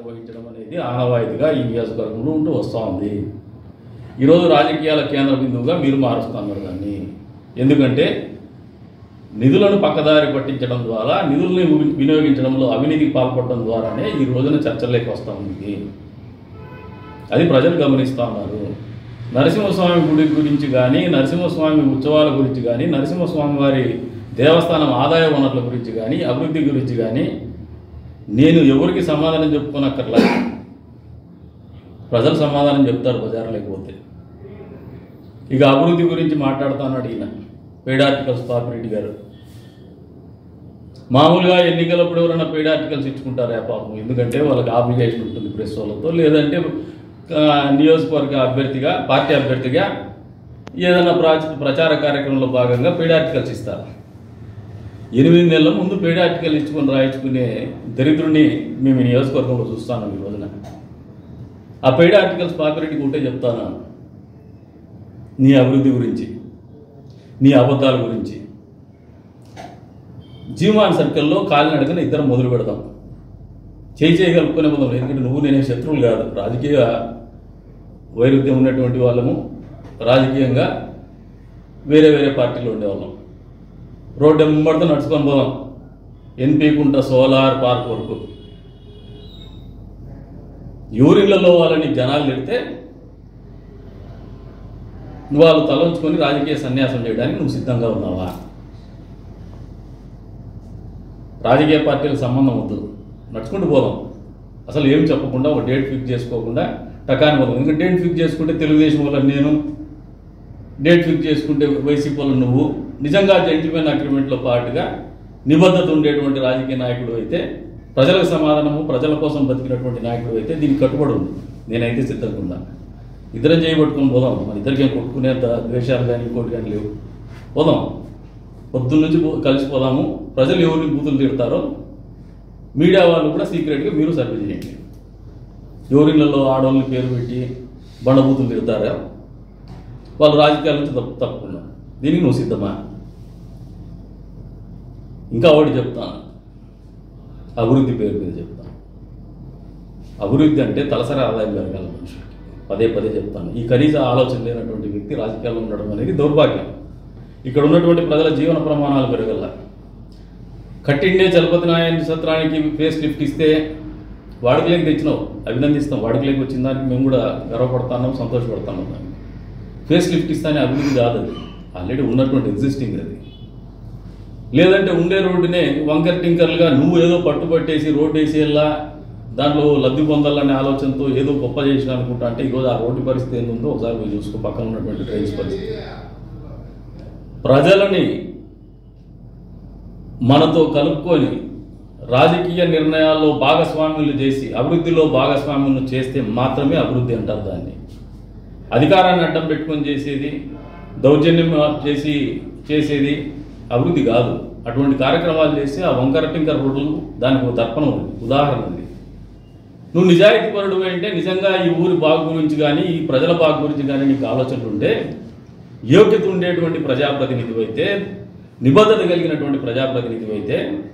వహించడం అనేది ఆనవాయితీగా ఈ నియోజకవర్గంలో ఉంటూ వస్తూ ఉంది ఈరోజు రాజకీయాల కేంద్ర బిందువుగా మీరు మారుస్తున్నారు దాన్ని ఎందుకంటే నిధులను పక్కదారి పట్టించడం ద్వారా నిధుల్ని వి- వినియోగించడంలో అవినీతికి పాల్పడడం ద్వారానే ఈ రోజున చర్చల్లోకి వస్తూ ఉంది అది ప్రజలు గమనిస్తూ ఉన్నారు నరసింహస్వామి గుడి గురించి కానీ నరసింహస్వామి ఉత్సవాల గురించి కానీ నరసింహస్వామి వారి దేవస్థానం ఆదాయ వనరుల గురించి కానీ అభివృద్ధి గురించి కానీ నేను ఎవరికి సమాధానం చెప్పుకోనక్కర్లా ప్రజలు సమాధానం చెప్తారు బజార్ లేకపోతే ఇక అభివృద్ధి గురించి మాట్లాడుతాను ఈయన పేడ్ ఆర్టికల్స్ పాపిరెడ్డి గారు మామూలుగా ఎన్నికలప్పుడు ఎవరైనా పెయిడ్ ఆర్టికల్స్ ఇచ్చుకుంటారా పాపం ఎందుకంటే వాళ్ళకి ఆబ్లిగేషన్ ఉంటుంది ప్రెస్ వాళ్ళతో లేదంటే ఆ, నియోజకవర్గ అభ్యర్థిగా పార్టీ అభ్యర్థిగా ఏదైనా ప్రాచ ప్రచార కార్యక్రమంలో భాగంగా పెయిడ్ ఆర్టికల్స్ ఇస్తారు ఎనిమిది నెలల ముందు పెయిడ్ ఆర్టికల్ ఇచ్చుకొని రాయించుకునే దరిద్రుని మేము ఈ నియోజకవర్గంలో చూస్తాను ఈ రోజున ఆ పెయిడ్ ఆర్టికల్స్ పాపిరెడ్డికి ఉంటే చెప్తాను నీ అభివృద్ధి గురించి నీ అబద్ధాల గురించి జీవాన్ సర్కిల్లో కాలినడకన ఇద్దరం మొదలు పెడదాం చేయి చేయి కలుపుకునే పోదాం ఎందుకంటే నువ్వు నేనే శత్రువులు కాదు రాజకీయ వైరుధ్యం ఉన్నటువంటి వాళ్ళము రాజకీయంగా వేరే వేరే పార్టీలో ఉండేవాళ్ళం రోడ్డు ఎంబడితో నడుచుకొని పోదాం ఎన్పీకుంట సోలార్ పార్క్ వరకు యూరిన్లలో వాళ్ళని జనాలు పెడితే నువ్వు వాళ్ళు తలంచుకొని రాజకీయ సన్యాసం చేయడానికి నువ్వు సిద్ధంగా ఉన్నావా రాజకీయ పార్టీలకు సంబంధం వద్దు నడుచుకుంటూ పోదాం అసలు ఏం చెప్పకుండా ఒక డేట్ ఫిక్స్ చేసుకోకుండా టకాని పోదాం ఎందుకంటే డేట్ ఫిక్స్ చేసుకుంటే తెలుగుదేశం వల్ల నేను డేట్ ఫిక్స్ చేసుకుంటే వైసీపీ వాళ్ళు నువ్వు నిజంగా జెంటిల్మెన్ అగ్రిమెంట్లో పాటుగా నిబద్ధత ఉండేటువంటి రాజకీయ నాయకుడు అయితే ప్రజలకు సమాధానము ప్రజల కోసం బతికినటువంటి నాయకుడు అయితే దీనికి కట్టుబడి ఉంది నేనైతే సిద్ధంగా ఉన్నా ఇద్దరం చేయబట్టుకొని పోదాం మన ఇద్దరికి ఏం కొట్టుకునే ద- ద్వేషాలు కానీ ఇంకోటి కానీ లేవు పోదాం పొద్దున్న నుంచి పో- కలిసిపోదాము ప్రజలు ఎవరిని బూతులు తిడతారో మీడియా వాళ్ళు కూడా సీక్రెట్గా మీరు సర్వే చేయండి ఎవరిళ్ళలో ఆడవాళ్ళని పేరు పెట్టి బండబూతులు తిడతారా వాళ్ళు రాజకీయాల నుంచి తప్పు తప్పుకున్నాం దీనికి నువ్వు సిద్ధమా ఇంకా ఒకటి చెప్తాను అభివృద్ధి పేరు మీద చెప్తాను అభివృద్ధి అంటే తలసరి ఆదాయం పెరగాలి మనుషులకి పదే పదే చెప్తాను ఈ కనీస ఆలోచన లేనటువంటి వ్యక్తి రాజకీయాల్లో ఉండడం అనేది దౌర్భాగ్యం ఇక్కడ ఉన్నటువంటి ప్రజల జీవన ప్రమాణాలు పెరగల కట్టిండే చలపతి నాయని సత్రానికి ఫేస్ లిఫ్ట్ ఇస్తే వాడుకలేకి తెచ్చినావు అభినందిస్తాం వాడుకలేకి వచ్చిన దానికి మేము కూడా గర్వపడుతున్నాం సంతోషపడుతున్నాం దానికి ఫేస్ లిఫ్ట్ ఇస్తానే అభివృద్ధి కాదు అది ఆల్రెడీ ఉన్నటువంటి ఎగ్జిస్టింగ్ అది లేదంటే ఉండే రోడ్డునే వంకర్ టింకర్లుగా నువ్వు ఏదో పట్టుబట్టేసి రోడ్డు వేసేలా దాంట్లో లబ్ధి పొందాలనే ఆలోచనతో ఏదో గొప్ప చేసిన అనుకుంటా అంటే ఈరోజు ఆ రోడ్డు పరిస్థితి ఏందో ఒకసారి పోయి చూసుకో పక్కన ఉన్నటువంటి డ్రైన్స్ పరిస్థితి ప్రజలని మనతో కలుపుకొని రాజకీయ నిర్ణయాల్లో భాగస్వామ్యులు చేసి అభివృద్ధిలో భాగస్వామ్యులు చేస్తే మాత్రమే అభివృద్ధి అంటారు దాన్ని అధికారాన్ని అడ్డం పెట్టుకొని చేసేది దౌర్జన్యం చేసి చేసేది అభివృద్ధి కాదు అటువంటి కార్యక్రమాలు చేసి ఆ వంకర టింకర రోడ్లు దానికి ఒక దర్పణం ఉంది ఉదాహరణ ఉంది నువ్వు నిజాయితీపరుడు అంటే నిజంగా ఈ ఊరి బాగు గురించి కానీ ఈ ప్రజల బాగు గురించి కానీ నీకు ఆలోచనలు ఉంటే యోగ్యత ఉండేటువంటి ప్రజాప్రతినిధి అయితే నిబద్ధత కలిగినటువంటి ప్రజాప్రతినిధి అయితే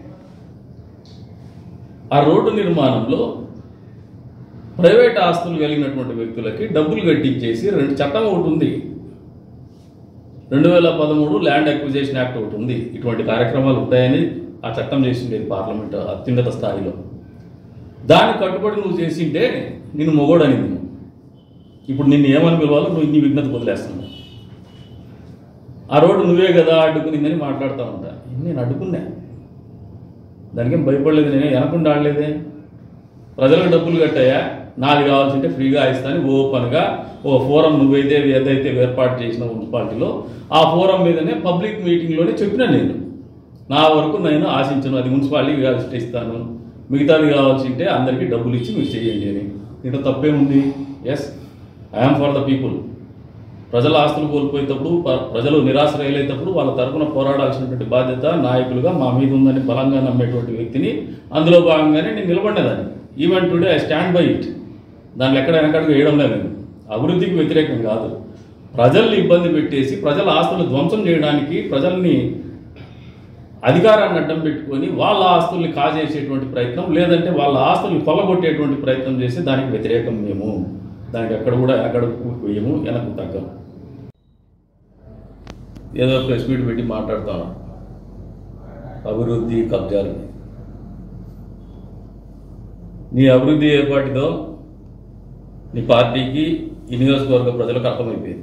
ఆ రోడ్డు నిర్మాణంలో ప్రైవేట్ ఆస్తులు కలిగినటువంటి వ్యక్తులకి డబ్బులు కట్టించేసి రెండు చట్టం ఒకటి ఉంది రెండు వేల పదమూడు ల్యాండ్ అక్విజేషన్ యాక్ట్ ఒకటి ఉంది ఇటువంటి కార్యక్రమాలు ఉంటాయని ఆ చట్టం చేసిండేది పార్లమెంట్ అత్యున్నత స్థాయిలో దాన్ని కట్టుబడి నువ్వు చేసింటే నిన్ను మొగోడని నువ్వు ఇప్పుడు నిన్ను ఏమని పిలవాలో నువ్వు ఇన్ని విఘ్నత వదిలేస్తున్నావు ఆ రోడ్డు నువ్వే కదా అడ్డుకునిందని మాట్లాడుతూ ఉంటా నేను అడ్డుకున్నా దానికేం భయపడలేదు నేను వెనకుండా ఆడలేదే ప్రజలకు డబ్బులు కట్టాయా నాది కావాల్సింటే ఫ్రీగా ఇస్తాను ఓపెన్గా ఓ ఫోరం నువ్వైతే ఏదైతే ఏర్పాటు చేసిన మున్సిపాలిటీలో ఆ ఫోరం మీదనే పబ్లిక్ మీటింగ్లోనే చెప్పినా నేను నా వరకు నేను ఆశించను అది మున్సిపాలిటీకి కావాల్సి ఇస్తాను మిగతాది కావాల్సింటే అందరికీ డబ్బులు ఇచ్చి మీరు చేయండి అని దీంట్లో తప్పేముంది yes I'm for the people ప్రజల ఆస్తులు కోల్పోయేటప్పుడు ప- ప్రజలు నిరాశ్రయులైనప్పుడు వాళ్ళ తరపున పోరాడాల్సినటువంటి బాధ్యత నాయకులుగా మా మీద ఉందని బలంగా నమ్మేటువంటి వ్యక్తిని అందులో భాగంగానే నేను నిలబడినదాన్ని even today I stand by it దాంట్లో ఎక్కడ వెనకడుగు వేయడం లేదు నేను అభివృద్ధికి వ్యతిరేకం కాదు ప్రజల్ని ఇబ్బంది పెట్టేసి ప్రజల ఆస్తులు ధ్వంసం చేయడానికి ప్రజల్ని అధికారాన్ని అడ్డం పెట్టుకొని వాళ్ళ ఆస్తుల్ని కాజేసేటువంటి ప్రయత్నం లేదంటే వాళ్ళ ఆస్తుల్ని కొల్లగొట్టేటువంటి ప్రయత్నం చేసి దానికి వ్యతిరేకం మేము దానికి ఎక్కడ కూడా ఎక్కడ వేయము వెనక్కు తగ్గం ఏదో ప్రెస్ మీట్ పెట్టి మాట్లాడతాను అభివృద్ధి కబ్జాలు నీ అభివృద్ధి ఏర్పాటుతో నీ పార్టీకి ఈ నియోజకవర్గ ప్రజలకు అర్థమైపోయింది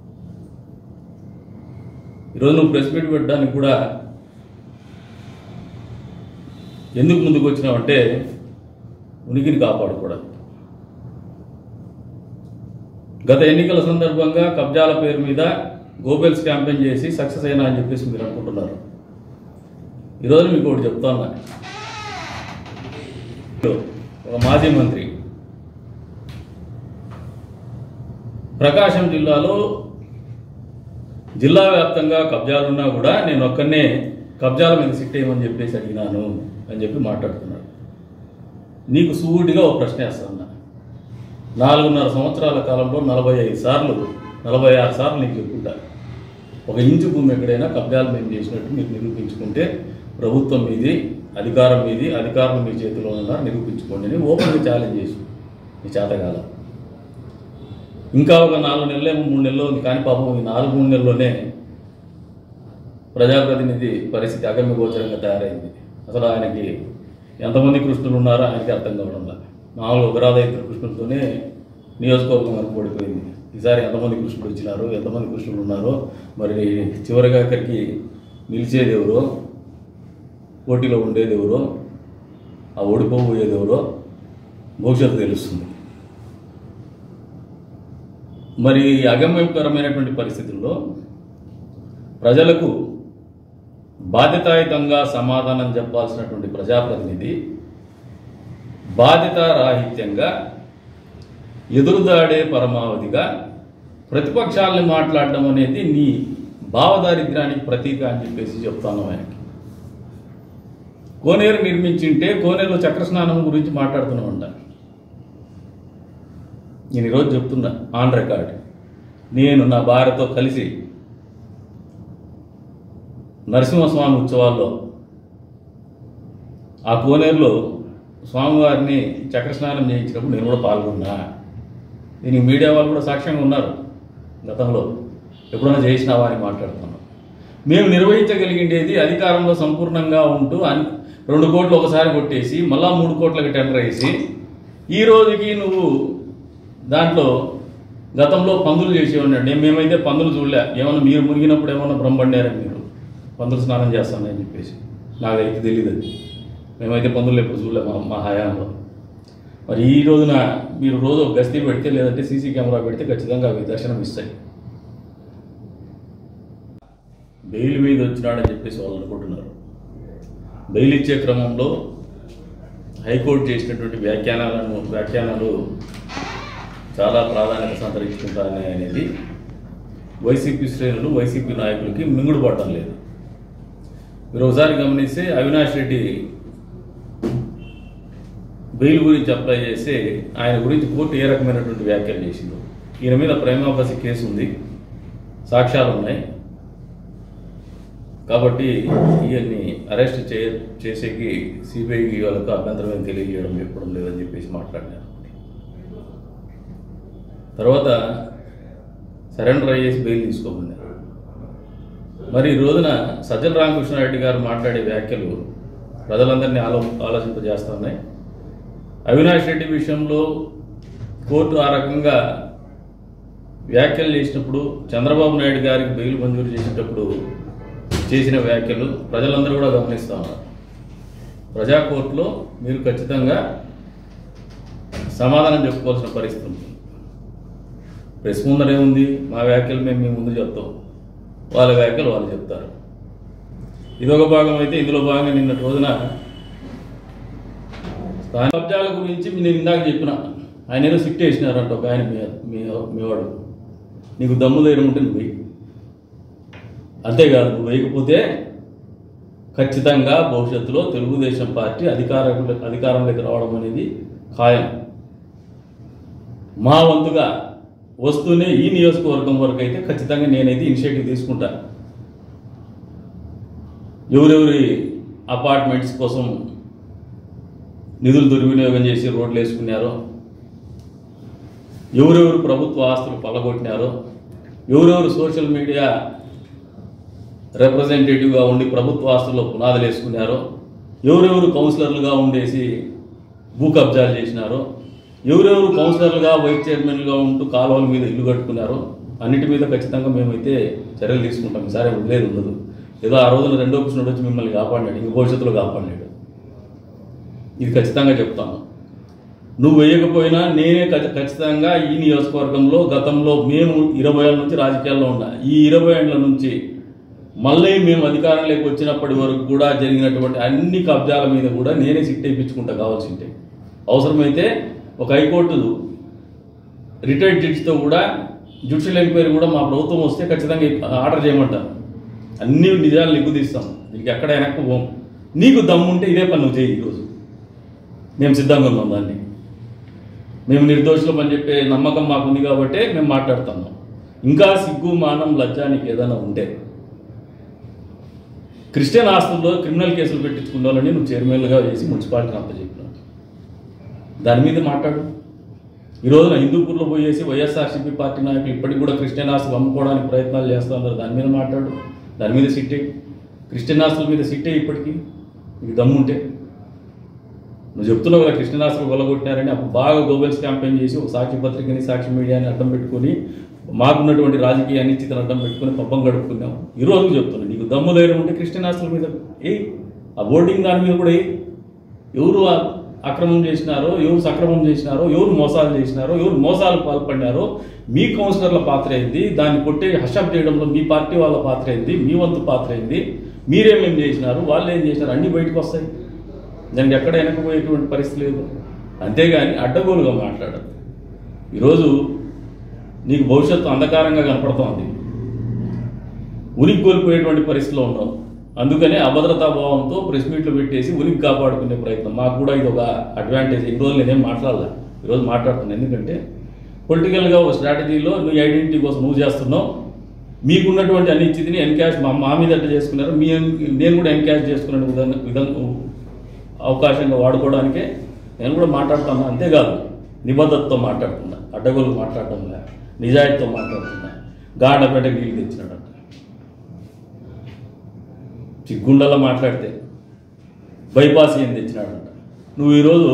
ఈరోజు నువ్వు ప్రెస్ మీట్ పెట్టడానికి కూడా ఎందుకు ముందుకు వచ్చినావంటే ఉనికిని కాపాడుకోవడం గత ఎన్నికల సందర్భంగా కబ్జాల పేరు మీద గోబెల్స్ క్యాంపెయిన్ చేసి సక్సెస్ అయినా అని చెప్పేసి మీరు అనుకుంటున్నారు ఈరోజు మీకు ఒకటి చెప్తాను ఒక మాజీ మంత్రి ప్రకాశం జిల్లాలో జిల్లా వ్యాప్తంగా కబ్జాలున్నా కూడా నేను ఒక్కనే కబ్జాల మీద సిట్ అయ్యమని చెప్పేసి అడిగినాను అని చెప్పి మాట్లాడుతున్నాడు నీకు సూటిగా ఒక ప్రశ్న వేస్తున్నా నాలుగున్నర సంవత్సరాల కాలంలో నలభై ఐదు సార్లు నలభై ఆరు సార్లు నీకు చెప్పుకుంటా ఒక ఇంచు భూమి ఎక్కడైనా కబ్జాలు మేము చేసినట్టు మీరు నిరూపించుకుంటే ప్రభుత్వం మీది అధికారం మీది అధికారం మీ చేతిలో ఉన్న నిరూపించుకోండి అని ఓపెన్గా ఛాలెంజ్ చేసి నీ చేతగాల ఇంకా ఒక నాలుగు నెలలేమో మూడు నెలలు ఉంది కానీ పాపం ఈ నాలుగు మూడు నెలల్లోనే ప్రజాప్రతినిధి పరిస్థితి అగమ్య గోచరంగా తయారైంది అసలు ఆయనకి ఎంతమంది కృష్ణులు ఉన్నారో ఆయనకి అర్థం కావడం లేదు మామూలు ఒకరాధ ఇద్దరు కృష్ణులతోనే నియోజకవర్గం వరకు పడిపోయింది ఈసారి ఎంతమంది కృష్ణుడు వచ్చినారు ఎంతమంది కృష్ణులు ఉన్నారో మరి చివరిగా ఇక్కడికి నిలిచేది ఎవరో పోటీలో ఉండేది ఎవరో ఆ ఓడిపోబోయేది ఎవరో భవిష్యత్తు తెలుస్తుంది మరి ఈ అగమ్యకరమైనటువంటి పరిస్థితుల్లో ప్రజలకు బాధ్యతాయుతంగా సమాధానం చెప్పాల్సినటువంటి ప్రజాప్రతినిధి బాధ్యతారాహిత్యంగా ఎదురుదాడే పరమావధిగా ప్రతిపక్షాలని మాట్లాడడం అనేది నీ భావదారిద్ర్యానికి ప్రతీక అని చెప్పేసి చెప్తాను ఆయనకి కోనేరు నిర్మించింటే కోనేరులో చక్రస్నానం గురించి మాట్లాడుతున్నామంట నేను ఈరోజు చెప్తున్నా ఆన్ రికార్డ్ నేను నా భార్యతో కలిసి నరసింహస్వామి ఉత్సవాల్లో ఆ కోనేరులో స్వామివారిని చక్రస్నానం చేయించినప్పుడు నేను కూడా పాల్గొన్నా దీనికి మీడియా వాళ్ళు కూడా సాక్ష్యంగా ఉన్నారు గతంలో ఎప్పుడైనా చేసినావా అని మాట్లాడుతున్నాం మేము నిర్వహించగలిగిండేది అధికారంలో సంపూర్ణంగా ఉంటూ అన్ రెండు కోట్లు ఒకసారి కొట్టేసి మళ్ళా మూడు కోట్లకి టెండర్ వేసి ఈ రోజుకి నువ్వు దాంట్లో గతంలో పందులు చేసేవాడిని నేను మేమైతే పందులు చూడలే ఏమన్నా మీరు మునిగినప్పుడు ఏమన్నా బ్రహ్మండారని మీరు పందులు స్నానం చేస్తానని చెప్పేసి నాకైతే తెలియదు అది మేమైతే పందులు ఎప్పుడు చూడలే మా మా హయాంలో మరి ఈ రోజున మీరు రోజు ఒక గస్తీ పెడితే లేదంటే సీసీ కెమెరా పెడితే ఖచ్చితంగా అవి దర్శనం ఇస్తాయి బెయిల్ మీద వచ్చినాడని చెప్పేసి వాళ్ళు అనుకుంటున్నారు బెయిల్ ఇచ్చే క్రమంలో హైకోర్టు చేసినటువంటి వ్యాఖ్యానాలను వ్యాఖ్యానాలు చాలా ప్రాధాన్యత సంతరించుకుంటారని అనేది వైసీపీ శ్రేణులు వైసీపీ నాయకులకి మింగుడు పడటం లేదు మీరు ఒకసారి గమనిస్తే అవినాష్ రెడ్డి బెయిల్ గురించి అప్లై చేస్తే ఆయన గురించి కోర్టు ఏ రకమైనటువంటి వ్యాఖ్యలు చేసిందో ఈయన మీద ప్రేమాభాసి కేసు ఉంది సాక్ష్యాలు ఉన్నాయి కాబట్టి ఈయన్ని అరెస్ట్ చే చేసేకి సిబిఐకి వాళ్ళకు అభ్యంతరం ఏం తెలియజేయడం చెప్పడం లేదని చెప్పేసి మాట్లాడినారు తర్వాత సరెండర్ అయ్యేసి బెయిల్ తీసుకోమన్నారు మరి ఈ రోజున సజ్జల రామకృష్ణారెడ్డి గారు మాట్లాడే వ్యాఖ్యలు ప్రజలందరినీ ఆలో ఆలోచింపజేస్తున్నాయి అవినాష్ రెడ్డి విషయంలో కోర్టు ఆ రకంగా వ్యాఖ్యలు చేసినప్పుడు చంద్రబాబు నాయుడు గారికి బెయిల్ మంజూరు చేసేటప్పుడు చేసిన వ్యాఖ్యలు ప్రజలందరూ కూడా గమనిస్తూ ఉన్నారు ప్రజా కోర్టులో మీరు ఖచ్చితంగా సమాధానం చెప్పుకోవాల్సిన పరిస్థితి ఉంది ప్రెస్ ముందర ఏముంది మా వ్యాఖ్యలు మేము మీ ముందు చెప్తాం వాళ్ళ వ్యాఖ్యలు వాళ్ళు చెప్తారు ఇదొక భాగం అయితే ఇందులో భాగంగా నిన్నటి రోజున స్థానిక కబ్జాల గురించి నేను ఇందాక చెప్పిన ఆయన ఏదో సిట్ వేసినారంట ఒక ఆయన మీ మీ మీవాడు నీకు దమ్ము ధైర్యం ఉంటే నువ్వు వెయ్యి అంతేకాదు నువ్వు వేయకపోతే ఖచ్చితంగా భవిష్యత్తులో తెలుగుదేశం పార్టీ అధికార అధికారంలోకి రావడం అనేది ఖాయం మా వంతుగా వస్తూనే ఈ నియోజకవర్గం వరకు అయితే ఖచ్చితంగా నేనైతే ఇనిషియేటివ్ తీసుకుంటా ఎవరెవరి అపార్ట్మెంట్స్ కోసం నిధులు దుర్వినియోగం చేసి రోడ్లు వేసుకున్నారో ఎవరెవరు ప్రభుత్వ ఆస్తులు పల్లగొట్టినారో ఎవరెవరు సోషల్ మీడియా రిప్రజెంటేటివ్గా ఉండి ప్రభుత్వ ఆస్తుల్లో పునాదులు వేసుకున్నారో ఎవరెవరు కౌన్సిలర్లుగా ఉండేసి భూ కబ్జాలు చేసినారో ఎవరెవరు కౌన్సిలర్లుగా వైస్ చైర్మన్గా ఉంటూ కాలువల మీద ఇల్లు కట్టుకున్నారో అన్నిటి మీద ఖచ్చితంగా మేమైతే చర్యలు తీసుకుంటాం ఈసారి వదిలేదు ఉండదు ఏదో ఆ రోజున రెండో కృష్ణుడు వచ్చి మిమ్మల్ని కాపాడినాడు ఇంక భవిష్యత్తులో కాపాడినాడు ఇది ఖచ్చితంగా చెప్తాను నువ్వు వేయకపోయినా నేనే ఖచ- ఖచ్చితంగా ఈ నియోజకవర్గంలో గతంలో మేము ఇరవై ఏళ్ళ నుంచి రాజకీయాల్లో ఉన్నా ఈ ఇరవై ఏళ్ళ నుంచి మళ్ళీ మేము అధికారంలోకి వచ్చినప్పటి వరకు కూడా జరిగినటువంటి అన్ని కబ్జాల మీద కూడా నేనే సిట్ వేయించుకుంటా కావాల్సి ఉంటే అవసరమైతే ఒక హైకోర్టు రిటైర్డ్ జడ్జితో కూడా జ్యుడిషియల్ ఎంక్వైరీ కూడా మా ప్రభుత్వం వస్తే ఖచ్చితంగా ఆర్డర్ చేయమంటాను అన్ని నిజాలు నిగ్గు తీస్తాం నీకు ఎక్కడ వెనక్కు పోం నీకు దమ్ముంటే ఇదే పని నువ్వు చేయి ఈరోజు మేము సిద్ధంగా ఉన్నాం దాన్ని మేము నిర్దోషులం అని చెప్పే నమ్మకం మాకుంది కాబట్టి మేము మాట్లాడుతున్నాం ఇంకా సిగ్గు మానం లజ్జ నీకు ఏదైనా ఉంటే క్రిస్టియన్ ఆస్తుల్లో క్రిమినల్ కేసులు పెట్టించుకున్న వాళ్ళని నువ్వు చైర్మన్గా చేసి మున్సిపాలిటీని అప్పచెప్పినావు దాని మీద మాట్లాడు ఈ రోజున హిందూపూర్లో పోయేసి వైఎస్ఆర్సీపీ పార్టీ నాయకులు ఇప్పటికి కూడా క్రిస్టియన్ ఆస్తులు అమ్ముకోవడానికి ప్రయత్నాలు చేస్తూ ఉన్నారు దాని మీద మాట్లాడు దాని మీద సిట్టే క్రిస్టియన్ ఆస్తుల మీద సిట్టే ఇప్పటికీ నీకు దమ్ముంటే నువ్వు చెప్తున్నావు కదా క్రిస్టియన్ ఆస్తులు కొలగొట్టినారని అప్పుడు బాగా గోబెల్స్ క్యాంపెయిన్ చేసి ఒక సాక్షి పత్రికని సాక్షి మీడియాని అడ్డం పెట్టుకొని మాకున్నటువంటి రాజకీయ అనిశ్చితను అడ్డం పెట్టుకొని పబ్బం గడుపుకున్నాం ఈ రోజు చెప్తున్నా నీకు దమ్ము ధైర్యం ఉంటే క్రిస్టియన్ ఆస్తుల మీద ఏ ఆ బోర్డింగ్ దాని మీద కూడా ఏ ఎవరు ఆ- అక్రమం చేసినారో ఎవరు సక్రమం చేసినారో ఎవరు మోసాలు చేసినారో ఎవరు మోసాలు పాల్పడినారో మీ కౌన్సిలర్ల పాత్ర ఏంది దాన్ని కొట్టే హషప్ చేయడంలో మీ పార్టీ వాళ్ళ పాత్ర ఏంది మీ వంతు పాత్ర ఏంది మీరేమేం చేసినారు వాళ్ళు ఏం చేసినారు అన్నీ బయటకు వస్తాయి దానికి ఎక్కడ వెనకపోయేటువంటి పరిస్థితి లేదు అంతేగాని అడ్డగోలుగా మాట్లాడదు ఈరోజు నీకు భవిష్యత్తు అంధకారంగా కనపడుతోంది ఉనికి కోల్పోయేటువంటి పరిస్థితిలో ఉన్నావు అందుకనే అభద్రతా భావంతో ప్రెస్ మీట్లు పెట్టేసి ఉనికి కాపాడుకునే ప్రయత్నం మాకు కూడా ఇది ఒక అడ్వాంటేజ్ ఈ రోజు నేనేం మాట్లాడలే ఈరోజు మాట్లాడుతున్నాను ఎందుకంటే పొలిటికల్గా ఒక స్ట్రాటజీలో నువ్వు ఐడెంటిటీ కోసం నువ్వు చేస్తున్నావు మీకున్నటువంటి అనిశ్చితిని ఎన్కాష్ మా మా మీద ఎట్లా చేసుకున్నారు మీ నేను కూడా ఎన్కాష్ చేసుకునే విధంగా విధంగా అవకాశంగా వాడుకోవడానికే నేను కూడా మాట్లాడుతున్నా అంతేకాదు నిబద్ధతతో మాట్లాడుతున్నా అడ్డగోలు మాట్లాడటం లే నిజాయితీతో మాట్లాడుతున్నా గాఢపేటకి నీళ్ళు తెచ్చినాడంట చిగ్గుండలా మాట్లాడితే బైపాస్ ఏం తెచ్చినాడంట నువ్వు ఈరోజు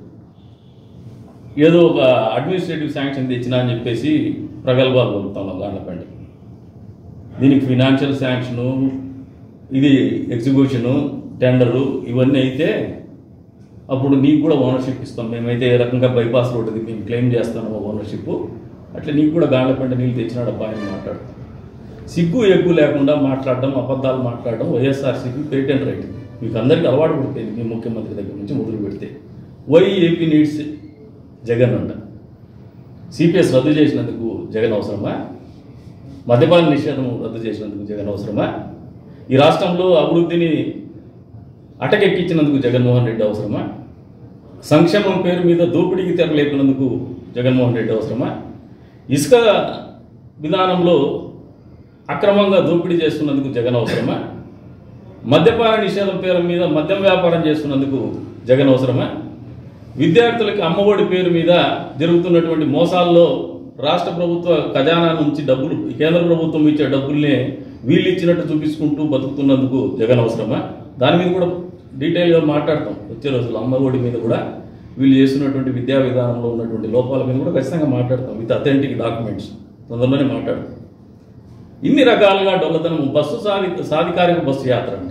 ఏదో ఒక అడ్మినిస్ట్రేటివ్ శాంక్షన్ తెచ్చినా అని చెప్పేసి ప్రగల్భాలు పలుకుతున్నావు గాండ్లపేటకి దీనికి ఫినాన్షియల్ శాంక్షను ఇది ఎగ్జిక్యూషను టెండరు ఇవన్నీ అయితే అప్పుడు నీకు కూడా ఓనర్షిప్ ఇస్తాం మేమైతే ఏ రకంగా బైపాస్ రోడ్డుది మేము క్లెయిమ్ చేస్తాము ఓనర్షిప్ అట్లా నీకు కూడా గాండ్లపేట నీళ్ళు తెచ్చినాడు అబ్బా అని మాట్లాడతాం సిగ్గు ఎక్కువ లేకుండా మాట్లాడడం అబద్ధాలు మాట్లాడడం వైఎస్ఆర్సీపీ పేటెంట్ రైట్ మీకు అందరికీ అలవాటు పడిపోయింది మీ ముఖ్యమంత్రి దగ్గర నుంచి మొదలు పెడితే వై ఏపీ నీడ్స్ జగన్ అంట సిపిఎస్ రద్దు చేసినందుకు జగన్ అవసరమా మద్యపాన నిషేధం రద్దు చేసినందుకు జగన్ అవసరమా ఈ రాష్ట్రంలో అభివృద్ధిని అటకెక్కించినందుకు జగన్మోహన్ రెడ్డి అవసరమా సంక్షేమం పేరు మీద దోపిడీకి తెరలేపినందుకు జగన్మోహన్ రెడ్డి అవసరమా ఇసుక విధానంలో అక్రమంగా దోపిడీ చేస్తున్నందుకు జగన్ అవసరమా మద్యపాన నిషేధం పేరు మీద మద్యం వ్యాపారం చేస్తున్నందుకు జగన్ అవసరమా విద్యార్థులకి అమ్మఒడి పేరు మీద జరుగుతున్నటువంటి మోసాల్లో రాష్ట్ర ప్రభుత్వ ఖజానా నుంచి డబ్బులు కేంద్ర ప్రభుత్వం ఇచ్చే డబ్బుల్ని వీళ్ళు ఇచ్చినట్టు చూపించుకుంటూ బతుకుతున్నందుకు జగన్ అవసరమా దాని మీద కూడా డీటెయిల్గా మాట్లాడతాం వచ్చే రోజుల్లో అమ్మఒడి మీద కూడా వీళ్ళు చేస్తున్నటువంటి విద్యా విధానంలో ఉన్నటువంటి లోపాల మీద కూడా ఖచ్చితంగా మాట్లాడతాం విత్ అథెంటిక్ డాక్యుమెంట్స్ తొందరలోనే మాట్లాడతాం ఇన్ని రకాలుగా డొల్లతనం బస్సు సాధి సాధికారిక బస్సు యాత్ర అంట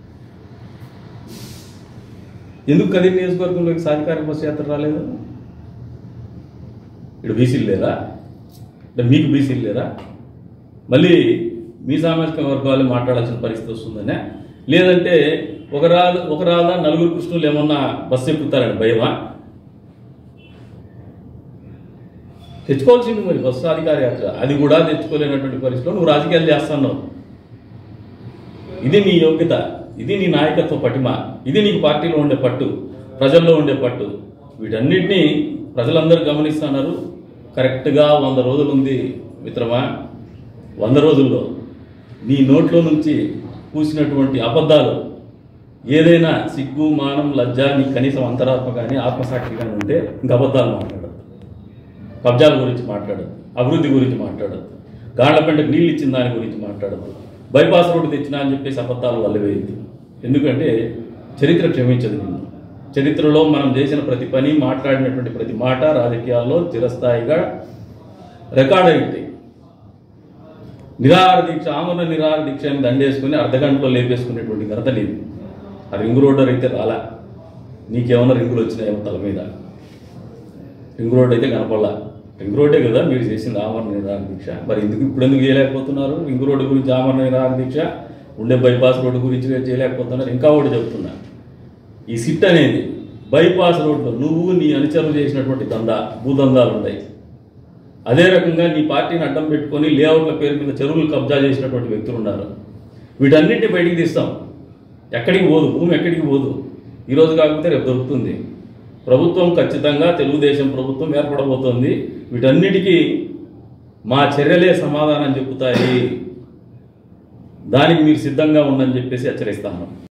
ఎందుకు కదిరి నియోజకవర్గంలోకి సాధికారిక బస్సు యాత్ర రాలేదు ఇక్కడ బీసీలు లేరా అంటే మీకు బీసీలు లేరా మళ్ళీ మీ సామాజిక వర్గాలు మాట్లాడాల్సిన పరిస్థితి వస్తుందనే లేదంటే ఒక రాధ ఒక రాధ నలుగురు కృష్ణులు ఏమన్నా బస్సు ఎక్కుతారని భయమా తెచ్చుకోవాల్సింది మరి బస్సు అధికార యాత్ర అది కూడా తెచ్చుకోలేనటువంటి పరిస్థితిలో నువ్వు రాజకీయాలు చేస్తున్నావు ఇది నీ యోగ్యత ఇది నీ నాయకత్వ పటిమ ఇది నీకు పార్టీలో ఉండే పట్టు ప్రజల్లో ఉండే పట్టు వీటన్నిటినీ ప్రజలందరూ గమనిస్తున్నారు కరెక్ట్గా వంద రోజులు ఉంది మిత్రమా వంద రోజుల్లో నీ నోట్లో నుంచి పూసినటువంటి అబద్ధాలు ఏదైనా సిగ్గు మానం లజ్జ నీ కనీసం అంతరాత్మ కానీ ఆత్మసాక్షి కానీ ఉంటే ఇంక అబద్ధాలు మాట్లాడదు కబ్జాల గురించి మాట్లాడదు అభివృద్ధి గురించి మాట్లాడదు గాండ్లపెంటకు నీళ్ళు ఇచ్చిన దాని గురించి మాట్లాడదు బైపాస్ రోడ్డు తెచ్చినా అని చెప్పేసి అబద్ధాలు వల్లవేయద్దు ఎందుకంటే చరిత్ర క్షమించదు నిన్ను చరిత్రలో మనం చేసిన ప్రతి పని మాట్లాడినటువంటి ప్రతి మాట రాజకీయాల్లో చిరస్థాయిగా రికార్డ్ అయి ఉంటాయి నిరాహార దీక్ష ఆమరణ నిరాహార దీక్ష అని దండేసుకుని అర్ధగంటలో లేపేసుకునేటువంటి ఘనత లేదు ఆ రింగు రోడ్డు అయితే రాలా నీకేమన్నా రింగులు వచ్చినాయేమో తల మీద రింగ్ రోడ్ అయితే కనపడలా రింగ్ రోడ్డే కదా మీరు చేసింది ఆమరణ నిరాహార దీక్ష మరి ఎందుకు ఇప్పుడు ఎందుకు చేయలేకపోతున్నారు రింగ్ రోడ్డు గురించి ఆమరణ నిరాహార దీక్ష ఉండే బైపాస్ రోడ్డు గురించి చేయలేకపోతున్నారు ఇంకా ఒకటి చెప్తున్నా ఈ సిట్ అనేది బైపాస్ రోడ్లో నువ్వు నీ అనుచరులు చేసినటువంటి దందా భూదందాలు ఉన్నాయి అదే రకంగా నీ పార్టీని అడ్డం పెట్టుకొని లేఅవుట్ల పేరు మీద చెరువులు కబ్జా చేసినటువంటి వ్యక్తులు ఉన్నారు వీటన్నిటిని బయటికి తీస్తాం ఎక్కడికి పోదు భూమి ఎక్కడికి పోదు ఈరోజు కాకపోతే రేపు దొరుకుతుంది ప్రభుత్వం ఖచ్చితంగా తెలుగుదేశం ప్రభుత్వం ఏర్పడబోతోంది వీటన్నిటికీ మా చర్యలే సమాధానం చెబుతాయి దానికి మీరు సిద్ధంగా ఉండని చెప్పేసి హెచ్చరిస్తాను